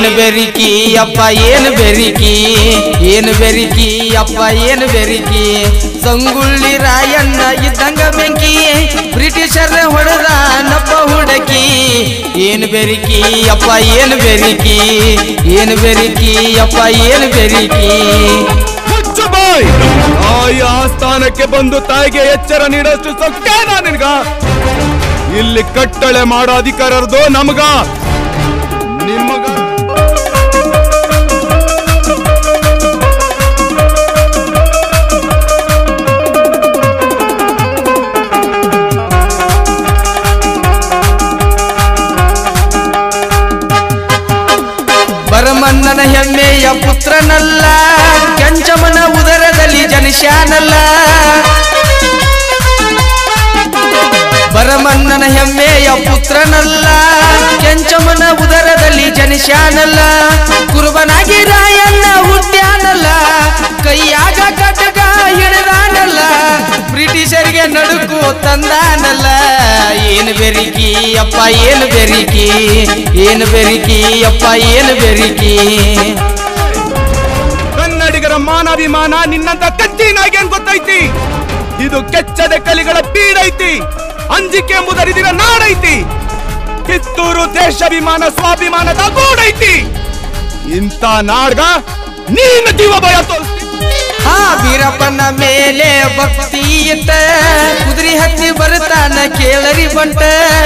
ಏನ್ ಬೆರಿಕಿ ಅಪ್ಪ ಏನ್ ಬೆರಿಕಿ ಏನ್ ಬೆರಿಕಿ ಅಪ್ಪ ಏನ್ ಬೆರಿಕಿ ಸಂಗುಳ್ಳಿ ರಾಯಣ್ಣ ಇದ್ದಂಗ ಬೆಂಕಿ ಬ್ರಿಟಿಷರ ಹೊಡೆದ ನಪ್ಪ ಹುಡಕಿ ಏನ್ ಬೆರಿಕಿ ಅಪ್ಪ ಏನ್ ಬೆರಿಕಿ ಏನ್ ಬೆರಿಕಿ ಅಪ್ಪ ಏನ್ ಬೆರಿಕಿ ಮುಚ್ಚು ಬಾಯ್ ತಾಯಿ ಆಸ್ಥಾನಕ್ಕೆ ಬಂದು ತಾಯಿಗೆ ಎಚ್ಚರ ನೀಡೋಷ್ಟು ಸೊಕ್ಕೇನ ನಿನ್ಗ ಇಲ್ಲಿ ಕಟ್ಟಳೆ ಮಾಡೋ ಅಧಿಕಾರದ್ದು ನಮಗ ನಿಮಗ ಬರಮನ್ನನ ಹೆಮ್ಮೆಯ ಪುತ್ರನಲ್ಲ ಕೆಂಚಮನ ಉದರದಲ್ಲಿ ಜನಿಷ್ಯಾನಲ್ಲ ಬರಮನ್ನನ ಹೆಮ್ಮೆಯ ಪುತ್ರನಲ್ಲ ಕೆಂಚಮನ ಉದರದಲ್ಲಿ ಜನಿಷ್ಯಾನಲ್ಲ ಕುರುಬನಾಗಿ ರಾಯಣ್ಣ ಹುಟ್ಟ್ಯಾನಲ್ಲ ಕೈಯಾಗ ಕಟಕ ಹಿಡಿದಾನಲ್ಲ ಬ್ರಿಟಿಷರಿಗೆ ನಡುಕು ತಂದಾನಲ್ಲ ಏನ್ ಬೆರಿಕಿ ಅಪ್ಪ ಏನ್ ಬೆರಿಕಿ ಏನ್ ಬೆರಿಕಿ ಅಪ್ಪ ಏನ್ ಬೆರಿಕಿ ಕನ್ನಡಿಗರ ಮಾನಾಭಿಮಾನ ನಿನ್ನಂತ ಕಚ್ಚಿನಾಗಿ ಏನ್ ಗೊತ್ತೈತಿ ಇದು ಕೆಚ್ಚದ ಕಲಿಗಳ ಬೀಡೈತಿ ಅಂಜಿಕೆ ಮುದರಿದಿರ ನಾಡೈತಿ ಕಿತ್ತೂರು ದೇಶಾಭಿಮಾನ ಸ್ವಾಭಿಮಾನದ ಗೂಡೈತಿ ಇಂಥ ನಾಡ್ಗ ನೀನು ಜೀವ ಭಯ ತೋರಿಸ್ತಿ ಆ ಬೀರಪ್ಪನ ಮೇಲೆ ಭಕ್ತಿ ಇಟ್ಟ ಕುದುರೆ ಹತ್ತಿ ಬರ್ತಾನ ಕೇಳರಿ ಬಂಟ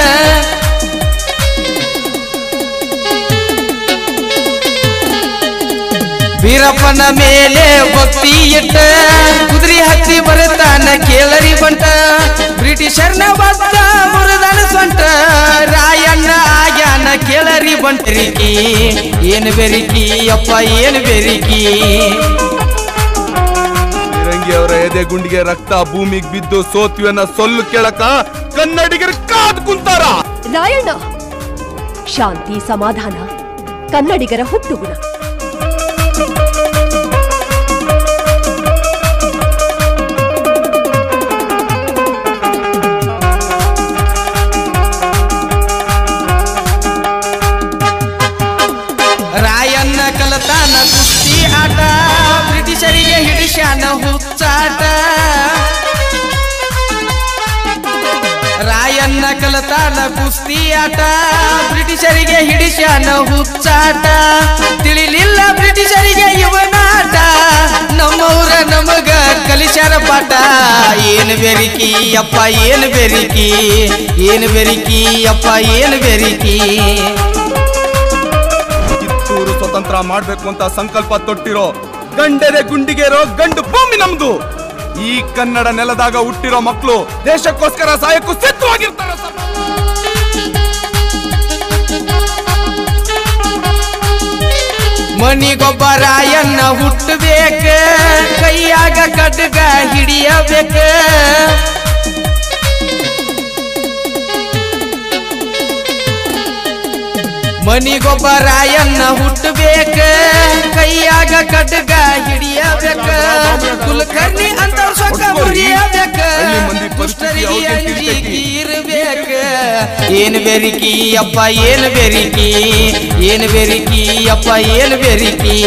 ಬೀರಪ್ಪನ ಮೇಲೆ ಭಕ್ತಿ ಇಟ್ಟ ಕುದುರೆ ಹತ್ತಿ ಬರ್ತಾನ ಕೇಳರಿ ಬಂಟ ಬ್ರಿಟಿಷರ್ನ ಬದ್ದ ಮುರಿದನ ಸೊಂಟ ರಾಯಣ್ಣ ಆಗ್ಯಾನ ಕೇಳರಿ ಬಂಟರಿಕಿ ಏನ್ ಬೆರಿಕಿ ಅಪ್ಪ ಏನ್ ಬೆರಿಕಿ ಫಿರಂಗಿ ಅವರ ಎದೆ ಗುಂಡಿಗೆ ರಕ್ತ ಭೂಮಿಗೆ ಬಿದ್ದು ಸೋತ್ವಿಯನ್ನ ಸೊಲ್ಲು ಕೇಳಕ ಕನ್ನಡಿಗರು ಕಾದ್ ಕುಂತಾರ ರಾಯಣ್ಣ ಶಾಂತಿ ಸಮಾಧಾನ ಕನ್ನಡಿಗರ ಹುಟ್ಟುಗುಣ ರಾಯಣ್ಣ ಕಲತಾನ ಕುಸ್ತಿ ಆಟ ಬ್ರಿಟಿಷರಿಗೆ ಹಿಡಿಸ್ಯಾನ ಹುಚ್ಚಾಟ ರಾಯಣ್ಣ ಕಲತಾನ ಕುಸ್ತಿ ಆಟ ಬ್ರಿಟಿಷರಿಗೆ ಹಿಡಿಸ್ಯಾನ ಹುಚ್ಚಾಟ ತಿಳಿಲಿಲ್ಲ ಬ್ರಿಟಿಷರಿಗೆ ಇವನಾಟ ನಮ್ಮವ್ರ ನಮಗ ಕಲಿಸ್ಯಾರ ಪಾಠ ಏನ್ ಬೆರಿಕಿ ಅಪ್ಪ ಏನ್ ಬೆರಿಕಿ ಏನ್ ಬೆರಿಕಿ ಅಪ್ಪ ಏನ್ ಬೆರಿಕಿ ಕಿತ್ತೂರು ಸ್ವತಂತ್ರ ಮಾಡ್ಬೇಕು ಅಂತ ಸಂಕಲ್ಪ ತೊಟ್ಟಿರೋ ಗಂಡೆದೆ ಗುಂಡಿಗೆರೋ ಗಂಡು ಭೂಮಿ ನಮ್ದು ಈ ಕನ್ನಡ ನೆಲದಾಗ ಹುಟ್ಟಿರೋ ಮಕ್ಕಳು ದೇಶಕ್ಕೋಸ್ಕರ ಸಾಯಕ್ಕೂ ಸಿದ್ಧವಾಗಿರ್ತಾರ ಮನಿಗೊಬ್ಬ ರಾಯಣ್ಣ ಹುಟ್ಟಬೇಕ ಕೈಯಾಗ ಕಡ್ಗ ಹಿಡಿಯಬೇಕ ಮನಿಗೊಬ್ಬ ರಾಯಣ್ಣ ಹುಟ್ಟಬೇಕ ಕೈಯಾಗ ಕಡ್ಗ ಹಿಡಿಯಬೇಕ ಕುಲಕರ್ಣಿ ಅಂತ ಸೊಕ್ಕ ಮುರಿಯಬೇಕ ಹಳ್ಳಿ ಮಂದಿ ಪರಿಸ್ಥಿತಿ ದುಷ್ಟರಿಗೆ ಅವ್ರಿಗೆ ಅಂಜಿಕೆ ತಿಳಿತೈತಿ. ಇರ್ಬೇಕ ಏನ್ ಬೆರಿಕಿ ಅಪ್ಪ ಏನ್ ಬೆರಿಕಿ ಏನ್ ಬೆರಿಕಿ ಅಪ್ಪ ಏನ್ ಬೆರಿಕಿ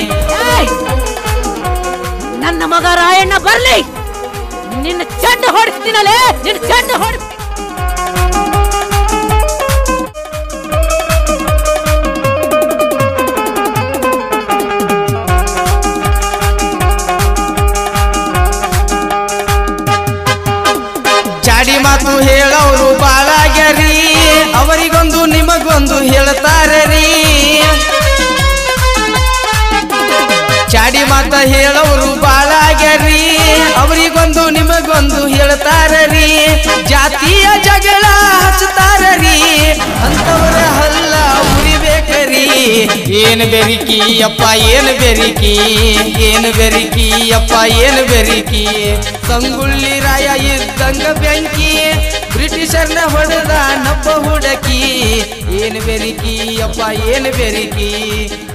ನನ್ನ ಮಗ ರಾಯಣ್ಣ ಬರ್ಲಿ ನಿನ್ನ ಚೆಂಡು ಹೊಡಿಸ್ತೀನಲೇ ನಿನ್ನ ಚೆಂಡು ಹೊಡಿ ಚಾಡಿ ಮಾತು ಹೇಳೋರು ಬಾಳಾಗ್ಯಾರಿ ಅವರಿಗೊಂದು ನಿಮಗೊಂದು ಹೇಳ್ತಾರೆ ರೀ ಚಾಡಿ ಮಾತ ಹೇಳೋರು ಬಾಳಾಗ್ಯಾರಿ ಅವರಿಗೊಂದು ನಿಮಗೊಂದು ಹೇಳ್ತಾರೆ ರೀ ಜಾತಿಯ ಜಗಳ ಹಚ್ತಾರ ರೀ ಅಂತವರ ಹಲ್ಲ ಉರಿಬೇಕರಿ ಏನ್ ಬೆರಿಕಿ ಅಪ್ಪ ಏನ್ ಬೆರಿಕಿ ಏನ್ ಬೆರಿಕಿ ಅಪ್ಪ ಏನ್ ಬೆರಿಕಿ ಸಂಗುಳ್ಳಿ ರಾಯ ಇದ್ದಂಗ ಬೆಂಕಿ ಬ್ರಿಟಿಷರ್ನ ಹೊಡೆದ ನಪ್ಪ ಹುಡಕಿ ಏನ್ ಬೆರಿಕಿ ಅಪ್ಪ ಏನ್ ಬೆರಿಕಿ